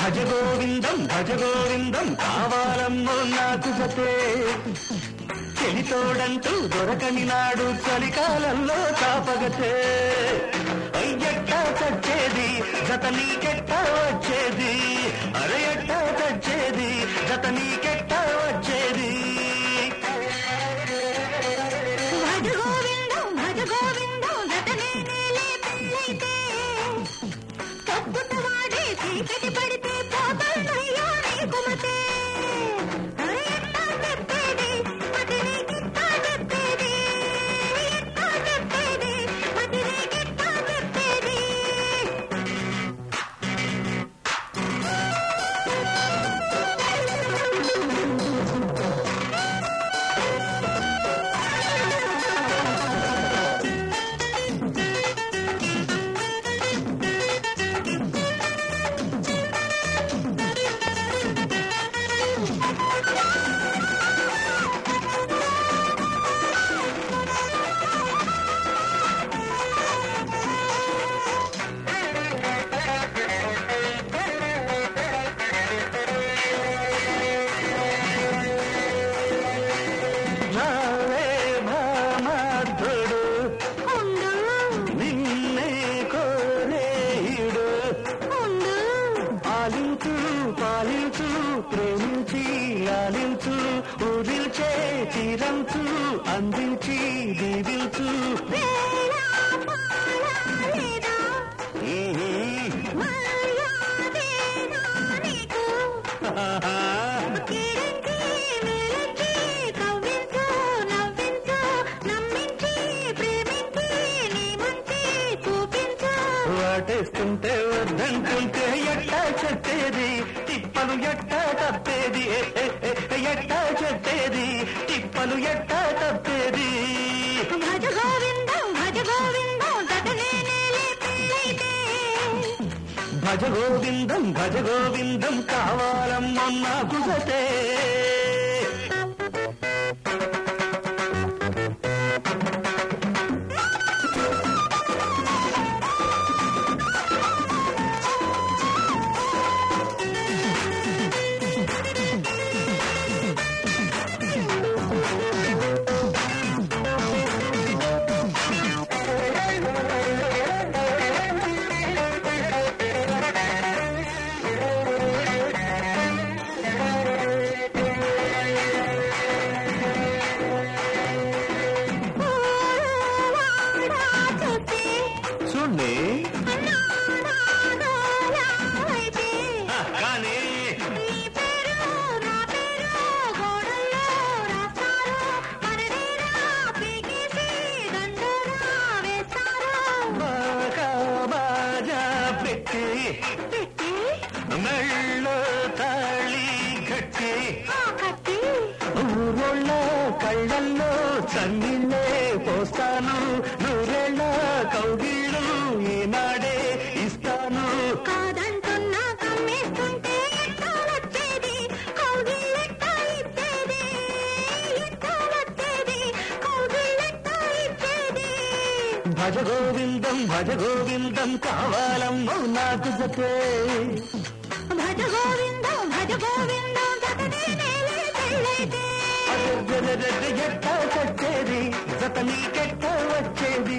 భజ గోవిందం భజ గోవిందం కావాలమ్మో నాకు జతే చెలితోడంటూ దొరకని నాడు చలికాలంలో చాపగతే అయ్యట్టా చచ్చేది జత నీకెట్టా వచ్చేది అరే ఎట్టా చచ్చేది జత నీకెట్టా వచ్చేది భజ గోవిందం భజ గోవిందం జతనే నేలే పెళ్ళైతే తప్పుట వాడే చీకటి పడితే పోతానయ్యో నీ కుమతే అరే ఎట్టా చెప్పేది మతి నీకెట్టా చెప్పేది ఎట్టా చెప్పేది మతి నీకెట్టా చెప్పేది నావే భామార్థుడు ఉండు నిన్నే కోరేయుడు ఉండు పాలించు పాలించు ప్రేమించి లాలించు ఊరిల్చే చిరంచు అందించి దీవించు వేళ పాడాలేదా మర్యాదేనా నీకు కీడించి మేలించి కవ్వించు నవ్వించు నమ్మించి ప్రేమించి నీ మంచి చూపించు వాటేస్తుంటే వద్దంటుంటే ఎట్టా చెట్టేది తిప్పలు ఎట్టా తప్పేది ఏ, ఏ, ఏ, ఎట్టా చెట్టేది తిప్పలు ఎట్టా తప్పేది భజ గోవిందం భజ గోవిందం జతనే నేలే పెళ్ళైతే భజ గోవిందం భజ గోవిందం కావాలమ్మా నాకు జతే వాడా చూసి చూడండి నానాలోలైతే కానీ నీ పేరు నా పేరు గోడల్లో రాస్తారు మనదేరా పీకేసి దండోరా వేస్తారు బాగా బాజా పెట్టి పెట్టి మెళ్ళో తాళి కట్టి ఆ కట్టి ఊరోళ్ళ కళ్ళల్లో చన్నీళ్ళే పోస్తాను నూరేళ్ళ కౌగిళ్ళు ఈనాడే ఇస్తాను కాదంటున్నా కమ్మేస్తుంటే ఎట్టాలొచ్చేది కౌగిల్లెట్టా ఇచ్చేది ఎట్టాలొచ్చేది కౌగిల్లెట్టా ఇచ్చేది భజ గోవిందం భజ గోవిందం కావాలమ్మో నాకు జతే భజ గోవిందం భజ గోవిందం జతనే నేలే పెళ్ళైతే అరెరెరెరె ఎట్టా చచ్చేది జత నీకెట్టా వచ్చేది